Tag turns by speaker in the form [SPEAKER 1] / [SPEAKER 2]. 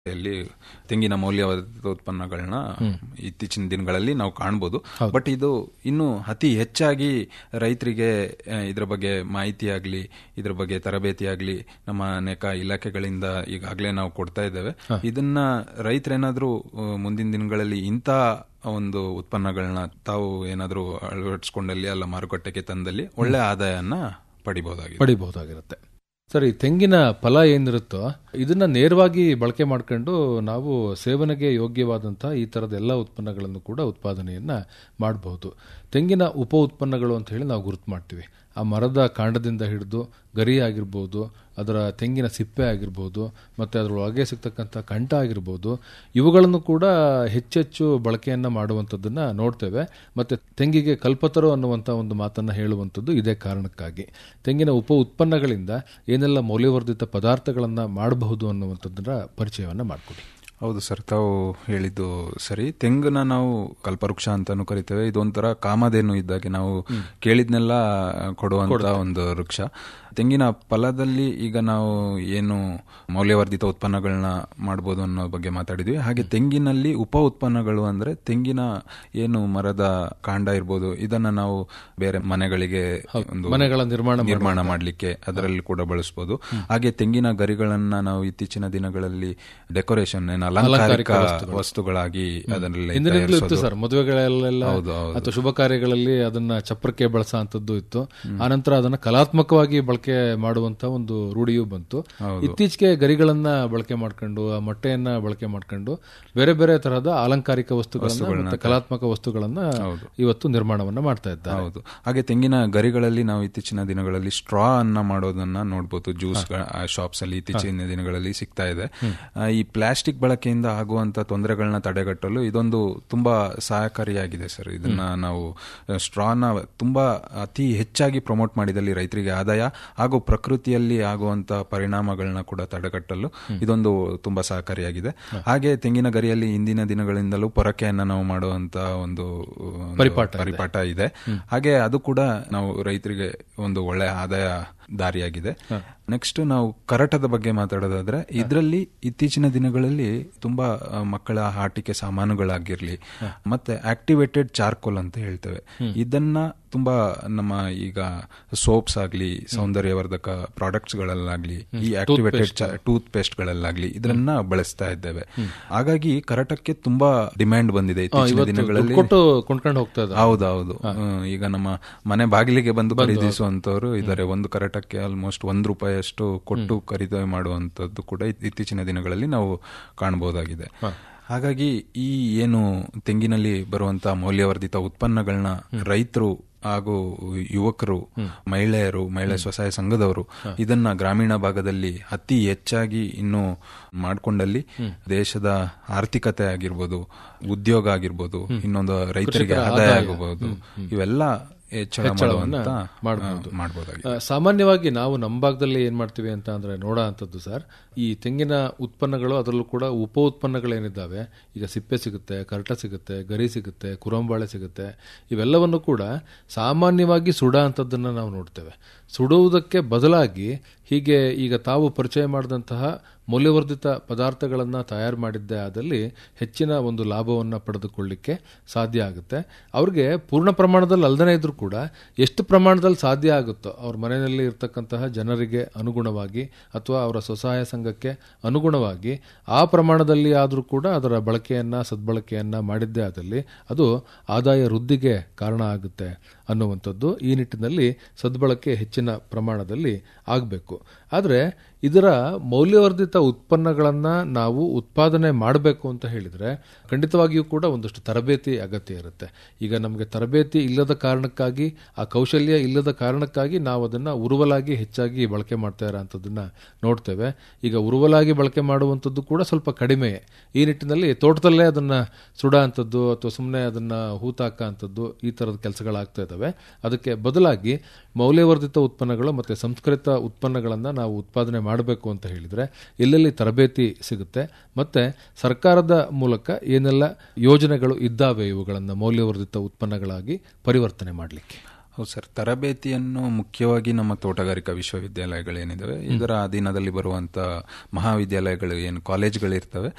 [SPEAKER 1] ಯಲ್ಲಿ ತೆಂಗಿನ ಮೌಲ್ಯವರ್ಧಿತ ಉತ್ಪನ್ನಗಳನ್ನ ಇತ್ತೀಚಿನ ದಿನಗಳಲ್ಲಿ ನಾವು ಕಾಣಬಹುದು ಬಟ್ ಇದು ಇನ್ನು ಅತಿ ಹೆಚ್ಚಾಗಿ ರೈತರಿಗೆ ಆ, ಇದ್ರ ಬಗ್ಗೆ ಮಾಹಿತಿ ಆಗ್ಲಿ ಇದ್ರ ಬಗ್ಗೆ ತರಬೇತಿ ಆಗ್ಲಿ ನಮ್ಮ ಅನೇಕ ಇಲಾಖೆಗಳಿಂದ ಈಗಾಗಲೇ ನಾವು ಕೊಡ್ತಾ ಇದ್ದೇವೆ ಇದನ್ನ ರೈತರೇನಾದ್ರೂ ಆ, ಮುಂದಿನ ದಿನಗಳಲ್ಲಿ ಇಂಥ ಒಂದು ಉತ್ಪನ್ನಗಳನ್ನ ತಾವು ಏನಾದ್ರೂ ಅಳವಡಿಸ್ಕೊಂಡಲ್ಲಿ ಅಲ್ಲ ಮಾರುಕಟ್ಟೆಗೆ ತಂದಲ್ಲಿ ಒಳ್ಳೆ ಆದಾಯನ ಪಡಿಬಹುದಾಗಿದೆ
[SPEAKER 2] ಪಡಿಬಹುದಾಗಿರುತ್ತೆ ಸರಿ ತೆಂಗಿನ ಫಲ ಏನಿರುತ್ತೋ ಇದನ್ನ ನೇರವಾಗಿ ಬಳಕೆ ಮಾಡ್ಕೊಂಡು ನಾವು ಸೇವನೆಗೆ ಯೋಗ್ಯವಾದಂತಹ ಈ ತರದ ಎಲ್ಲ ಉತ್ಪನ್ನಗಳನ್ನು ಕೂಡ ಉತ್ಪಾದನೆಯನ್ನ ಮಾಡಬಹುದು ತೆಂಗಿನ ಉಪ ಉತ್ಪನ್ನಗಳು ಅಂತ ಹೇಳಿ ನಾವು ಗುರುತು ಮಾಡ್ತೀವಿ ಆ ಮರದ ಕಾಂಡದಿಂದ ಹಿಡಿದು ಗರಿ ಆಗಿರ್ಬೋದು ಅದರ ತೆಂಗಿನ ಸಿಪ್ಪೆ ಆಗಿರ್ಬೋದು ಮತ್ತೆ ಅದರೊಳಗೆ ಸಿಗ್ತಕ್ಕಂಥ ಕಂಠ ಆಗಿರ್ಬೋದು ಇವುಗಳನ್ನು ಕೂಡ ಹೆಚ್ಚೆಚ್ಚು ಬಳಕೆಯನ್ನ ಮಾಡುವಂಥದ್ದನ್ನ ನೋಡ್ತೇವೆ ಮತ್ತೆ ತೆಂಗಿಗೆ ಕಲ್ಪತರು ಅನ್ನುವಂಥ ಒಂದು ಮಾತನ್ನ ಹೇಳುವಂಥದ್ದು ಇದೇ ಕಾರಣಕ್ಕಾಗಿ ತೆಂಗಿನ ಉಪ ಉತ್ಪನ್ನಗಳಿಂದ ಏನೆಲ್ಲ ಮೌಲ್ಯವರ್ಧಿತ ಪದಾರ್ಥಗಳನ್ನ ಮಾಡಬಹುದು ಅನ್ನುವಂಥದ್ದನ್ನ ಪರಿಚಯವನ್ನ ಮಾಡಿಕೊಡಿ
[SPEAKER 1] ಹೌದು ಸರ್ ತಾವು ಹೇಳಿದ್ದು ಸರಿ ತೆಂಗನ್ನ ನಾವು ಕಲ್ಪವೃಕ್ಷ ಅಂತಾನು ಕರಿತೇವೆ ಇದೊಂಥರ ಕಾಮಧೇನು ಇದ್ದಾಗೆ ನಾವು ಕೇಳಿದ್ನೆಲ್ಲ ಕೊಡುವಂತ ಒಂದು ವೃಕ್ಷ ತೆಂಗಿನ ಫಲದಲ್ಲಿ ಈಗ ನಾವು ಏನು ಮೌಲ್ಯವರ್ಧಿತ ಉತ್ಪನ್ನಗಳನ್ನ ಮಾಡ್ಬೋದು ಅನ್ನೋ ಬಗ್ಗೆ ಮಾತಾಡಿದ್ವಿ ಹಾಗೆ ತೆಂಗಿನಲ್ಲಿ ಉಪ ಉತ್ಪನ್ನಗಳು ಅಂದ್ರೆ ತೆಂಗಿನ ಏನು ಮರದ ಕಾಂಡ ಇರ್ಬೋದು ಇದನ್ನ ನಾವು ಬೇರೆ ಮನೆಗಳಿಗೆ ಒಂದು
[SPEAKER 2] ಮನೆಗಳ ನಿರ್ಮಾಣ
[SPEAKER 1] ನಿರ್ಮಾಣ ಮಾಡಲಿಕ್ಕೆ ಅದರಲ್ಲಿ ಕೂಡ ಬಳಸಬಹುದು ಹಾಗೆ ತೆಂಗಿನ ಗರಿಗಳನ್ನ ನಾವು ಇತ್ತೀಚಿನ ದಿನಗಳಲ್ಲಿ ಡೆಕೋರೇಷನ್ ಏನು ಅಲಂಕಾರಿಕ ವಸ್ತುಗಳಾಗಿ ಅದರಲ್ಲಿ
[SPEAKER 2] ಹಿಂದಿನಿಂದಲೂ ಇತ್ತು ಸರ್ ಮದುವೆಗಳಲ್ಲೆಲ್ಲ
[SPEAKER 1] ಹೌದು, ಹೌದು.
[SPEAKER 2] ಅಥವಾ ಶುಭ ಕಾರ್ಯಗಳಲ್ಲಿ ಅದನ್ನ ಚಪ್ರಕ್ಕೆ ಬಳಸೋ ಅಂತದ್ದು ಇತ್ತು ಆನಂತರ ಅದನ್ನ ಕಲಾತ್ಮಕವಾಗಿ ಬಳಕೆ ಮಾಡುವಂತ ಒಂದು ರೂಢಿಯೂ ಬಂತು ಇತ್ತೀಚೆಗೆ ಗರಿಗಳನ್ನ ಬಳಕೆ ಮಾಡ್ಕೊಂಡು ಆ ಮೊಟ್ಟೆಯನ್ನ ಬಳಕೆ ಮಾಡ್ಕೊಂಡು ಬೇರೆ ಬೇರೆ ತರಹದ ಅಲಂಕಾರಿಕ ವಸ್ತುಗಳನ್ನ ಮತ್ತೆ ಕಲಾತ್ಮಕ ವಸ್ತುಗಳನ್ನ ಇವತ್ತು ನಿರ್ಮಾಣವನ್ನ ಮಾಡ್ತಾ ಇದ್ದಾರೆ
[SPEAKER 1] ಹೌದು ಹಾಗೆ ತೆಂಗಿನ ಗರಿಗಳಲ್ಲಿ ನಾವು ಇತ್ತೀಚಿನ ದಿನಗಳಲ್ಲಿ ಸ್ಟ್ರಾ ಅನ್ನ ಮಾಡೋದನ್ನ ನೋಡಬಹುದು ಜ್ಯೂಸ್ ಶಾಪ್ಸ್ ಅಲ್ಲಿ ಇತ್ತೀಚಿನ ದಿನಗಳಲ್ಲಿ ಸಿಗ್ತಾ ಇದೆ ಆ, ಈ ಪ್ಲಾಸ್ಟಿಕ್ ಬಳಕೆಯಿಂದ ಆಗುವಂತ ತೊಂದರೆಗಳನ್ನ ತಡೆಗಟ್ಟಲು ಇದೊಂದು ತುಂಬಾ ಸಹಕಾರಿಯಾಗಿದೆ ಸರ್ ಇದನ್ನ ನಾವು ಸ್ಟ್ರಾನ ತುಂಬಾ ಅತಿ ಹೆಚ್ಚಾಗಿ ಪ್ರಮೋಟ್ ಮಾಡಿದಲ್ಲಿ ರೈತರಿಗೆ ಆದಾಯ ಹಾಗೂ ಪ್ರಕೃತಿಯಲ್ಲಿ ಆಗುವಂತ ಪರಿಣಾಮಗಳನ್ನ ಕೂಡ ತಡೆಗಟ್ಟಲು ಇದೊಂದು ತುಂಬಾ ಸಹಕಾರಿಯಾಗಿದೆ ಹಾಗೆ ತೆಂಗಿನ ಗರಿಯಲ್ಲಿ ಇಂದಿನ ದಿನಗಳಿಂದಲೂ ಪೊರಕೆಯನ್ನ ನಾವು ಮಾಡುವಂತ ಒಂದು ಒಂದು ಪರಿಪಾಠ ಇದೆ ಹಾಗೆ ಅದು ಕೂಡ ನಾವು ರೈತರಿಗೆ ಒಂದು ಒಳ್ಳೆ ಆದಾಯ ದಾರಿಯಾಗಿದೆ ನೆಕ್ಸ್ಟ್ ನಾವು ಕರಟದ ಬಗ್ಗೆ ಮಾತಾಡೋದಾದ್ರೆ ಇದರಲ್ಲಿ ಇತ್ತೀಚಿನ ದಿನಗಳಲ್ಲಿ ತುಂಬಾ ಆ, ಮಕ್ಕಳ ಆಟಿಕೆ ಸಾಮಾನುಗಳಾಗಿರ್ಲಿ ಮತ್ತೆ ಆಕ್ಟಿವೇಟೆಡ್ ಚಾರ್ಕೋಲ್ ಅಂತ ಹೇಳ್ತೇವೆ ಇದನ್ನ ತುಂಬಾ ನಮ್ಮ ಈಗ ಸೋಪ್ಸ್ ಆಗ್ಲಿ ಸೌಂದರ್ಯವರ್ಧಕ ಪ್ರಾಡಕ್ಟ್ಸ್ ಗಳಲ್ಲಾಗ್ಲಿ ಈ ಆಕ್ಟಿವೇಟೆಡ್ ಟೂತ್ ಪೇಸ್ಟ್ ಗಳಲ್ಲಾಗ್ಲಿ ಇದನ್ನ ಬಳಸ್ತಾ ಇದ್ದೇವೆ ಹಾಗಾಗಿ ಕರಟಕ್ಕೆ ತುಂಬಾ ಡಿಮ್ಯಾಂಡ್ ಬಂದಿದೆ ಇತ್ತೀಚಿನ ದಿನಗಳಲ್ಲಿ
[SPEAKER 2] ಕೊಟ್ಟು ಕೊಂಡ್ಕೊಂಡು ಹೋಗ್ತಾ ಇದ್ದಾರೆ
[SPEAKER 1] ಹೌದೌದು ಹ್ಮ್, ಈಗ ನಮ್ಮ ಮನೆ ಬಾಗಿಲಿಗೆ ಬಂದು ಖರೀದಿಸುವಂತವ್ರು ಇದ್ದಾರೆ ಒಂದು ಕರಟಕ್ಕೆ ಆಲ್ಮೋಸ್ಟ್ ಒಂದ್ ರೂಪಾಯಿಯಷ್ಟು ಕೊಟ್ಟು ಖರೀದಿ ಮಾಡುವಂತದ್ದು ಕೂಡ ಇತ್- ಇತ್ತೀಚಿನ ದಿನಗಳಲ್ಲಿ ನಾವು ಕಾಣಬಹುದಾಗಿದೆ ಹಾಗಾಗಿ ಈ ಏನು ತೆಂಗಿನಲ್ಲಿ ಬರುವಂತಹ ಮೌಲ್ಯವರ್ಧಿತ ಉತ್ಪನ್ನಗಳನ್ನ ರೈತರು ಹಾಗೂ ಯುವಕರು ಮಹಿಳೆಯರು ಮಹಿಳೆ ಸ್ವಸಹಾಯ ಸಂಘದವರು ಇದನ್ನ ಗ್ರಾಮೀಣ ಭಾಗದಲ್ಲಿ ಅತಿ ಹೆಚ್ಚಾಗಿ ಇನ್ನು ಮಾಡ್ಕೊಂಡಲ್ಲಿ ದೇಶದ ಆರ್ಥಿಕತೆ ಆಗಿರ್ಬೋದು ಉದ್ಯೋಗ ಆಗಿರ್ಬೋದು ಇನ್ನೊಂದು ರೈತರಿಗೆ ಆದಾಯ ಆಗಬಹುದು ಇವೆಲ್ಲ ಹೆಚ್ಚಳ ಮಾಡುವಂತ ಮಾಡಬಹುದಾಗಿದೆ
[SPEAKER 2] ಆ, ಸಾಮಾನ್ಯವಾಗಿ ನಾವು ನಮ್ಮ ಭಾಗದಲ್ಲಿ ಏನ್ ಮಾಡ್ತೀವಿ ಅಂತ ಅಂದ್ರೆ ನೋಡೋ ಅಂಥದ್ದು ಸರ್ ಈ ತೆಂಗಿನ ಉತ್ಪನ್ನಗಳು ಅದರಲ್ಲೂ ಕೂಡ ಉಪ ಉತ್ಪನ್ನಗಳೇನಿದ್ದಾವೆ ಈಗ ಸಿಪ್ಪೆ ಸಿಗುತ್ತೆ ಕರಟ ಸಿಗುತ್ತೆ ಗರಿ ಸಿಗುತ್ತೆ ಕುರಂಬಾಳೆ ಸಿಗುತ್ತೆ ಇವೆಲ್ಲವನ್ನು ಕೂಡ ಸಾಮಾನ್ಯವಾಗಿ ಸುಡ ಅಂಥದ್ದನ್ನ ನಾವು ನೋಡ್ತೇವೆ ಸುಡುವುದಕ್ಕೆ ಬದಲಾಗಿ ಹೀಗೆ ಈಗ ತಾವು ಪರಿಚಯ ಮಾಡಿದಂತಹ ಮೌಲ್ಯವರ್ಧಿತ ಪದಾರ್ಥಗಳನ್ನು ತಯಾರು ಮಾಡಿದ್ದೇ ಆದಲ್ಲಿ ಹೆಚ್ಚಿನ ಒಂದು ಲಾಭವನ್ನು ಪಡೆದುಕೊಳ್ಳಿಕ್ಕೆ ಸಾಧ್ಯ ಆಗುತ್ತೆ ಅವ್ರಿಗೆ ಪೂರ್ಣ ಪ್ರಮಾಣದಲ್ಲಿ ಅಲ್ದನೇ ಇದ್ರೂ ಕೂಡ ಎಷ್ಟು ಪ್ರಮಾಣದಲ್ಲಿ ಸಾಧ್ಯ ಆಗುತ್ತೋ ಅವ್ರ ಮನೆಯಲ್ಲಿ ಇರ್ತಕ್ಕಂತಹ ಜನರಿಗೆ ಅನುಗುಣವಾಗಿ ಅಥವಾ ಅವರ ಸ್ವಸಹಾಯ ಸಂಘಕ್ಕೆ ಅನುಗುಣವಾಗಿ ಆ ಪ್ರಮಾಣದಲ್ಲಿ ಆದರೂ ಕೂಡ ಅದರ ಬಳಕೆಯನ್ನ ಸದ್ಬಳಕೆಯನ್ನ ಮಾಡಿದ್ದೇ ಆದಲ್ಲಿ ಅದು ಆದಾಯ ವೃದ್ಧಿಗೆ ಕಾರಣ ಆಗುತ್ತೆ ಅನ್ನುವಂಥದ್ದು ಈ ನಿಟ್ಟಿನಲ್ಲಿ ಸದ್ಬಳಕೆ ಹೆಚ್ಚಿನ ಪ್ರಮಾಣದಲ್ಲಿ ಆಗಬೇಕು ಆದರೆ ಇದರ ಮೌಲ್ಯವರ್ಧಿತ ಉತ್ಪನ್ನಗಳನ್ನ ನಾವು ಉತ್ಪಾದನೆ ಮಾಡಬೇಕು ಅಂತ ಹೇಳಿದ್ರೆ ಖಂಡಿತವಾಗಿಯೂ ಕೂಡ ಒಂದಷ್ಟು ತರಬೇತಿ ಅಗತ್ಯ ಇರುತ್ತೆ ಈಗ ನಮಗೆ ತರಬೇತಿ ಇಲ್ಲದ ಕಾರಣಕ್ಕಾಗಿ ಆ ಕೌಶಲ್ಯ ಇಲ್ಲದ ಕಾರಣಕ್ಕಾಗಿ ನಾವು ಅದನ್ನ ಉರುವಲಾಗಿ ಹೆಚ್ಚಾಗಿ ಬಳಕೆ ಮಾಡ್ತಾ ಇರೋಂಥದ್ದನ್ನ ನೋಡ್ತೇವೆ ಈಗ ಉರುವಲಾಗಿ ಬಳಕೆ ಮಾಡುವಂಥದ್ದು ಕೂಡ ಸ್ವಲ್ಪ ಕಡಿಮೆ ಈ ನಿಟ್ಟಿನಲ್ಲಿ ತೋಟದಲ್ಲೇ ಅದನ್ನ ಸುಡ ಅಂಥದ್ದು ಅಥವಾ ಸುಮ್ಮನೆ ಅದನ್ನ ಹೂತಾಕ ಅಂಥದ್ದು ಈ ತರದ ಕೆಲಸಗಳಾಗ್ತಾ ಇದ್ದಾವೆ ಅದಕ್ಕೆ ಬದಲಾಗಿ ಮೌಲ್ಯವರ್ಧಿತ ಉತ್ಪನ್ನಗಳು ಮತ್ತೆ ಸಂಸ್ಕೃತ ಉತ್ಪನ್ನಗಳನ್ನ ನಾವು ಉತ್ಪಾದನೆ ಮಾಡಬೇಕು ಅಂತ ಹೇಳಿದ್ರೆ ಎಲ್ಲೆಲ್ಲಿ ತರಬೇತಿ ಸಿಗುತ್ತೆ ಮತ್ತೆ ಸರ್ಕಾರದ ಮೂಲಕ ಏನೆಲ್ಲ ಯೋಜನೆಗಳು ಇದ್ದಾವೆ ಇವುಗಳನ್ನು ಮೌಲ್ಯವರ್ಧಿತ ಉತ್ಪನ್ನಗಳಾಗಿ ಪರಿವರ್ತನೆ ಮಾಡಲಿಕ್ಕೆ
[SPEAKER 1] ಹೌದು ಸರ್ ತರಬೇತಿಯನ್ನು ಮುಖ್ಯವಾಗಿ ನಮ್ಮ ತೋಟಗಾರಿಕಾ ವಿಶ್ವವಿದ್ಯಾಲಯಗಳೇನಿದಾವೆ ಇದರ ಅಧೀನದಲ್ಲಿ ಬರುವಂತ ಮಹಾವಿದ್ಯಾಲಯಗಳು ಏನು ಕಾಲೇಜ್ಗಳಿರ್ತವೆ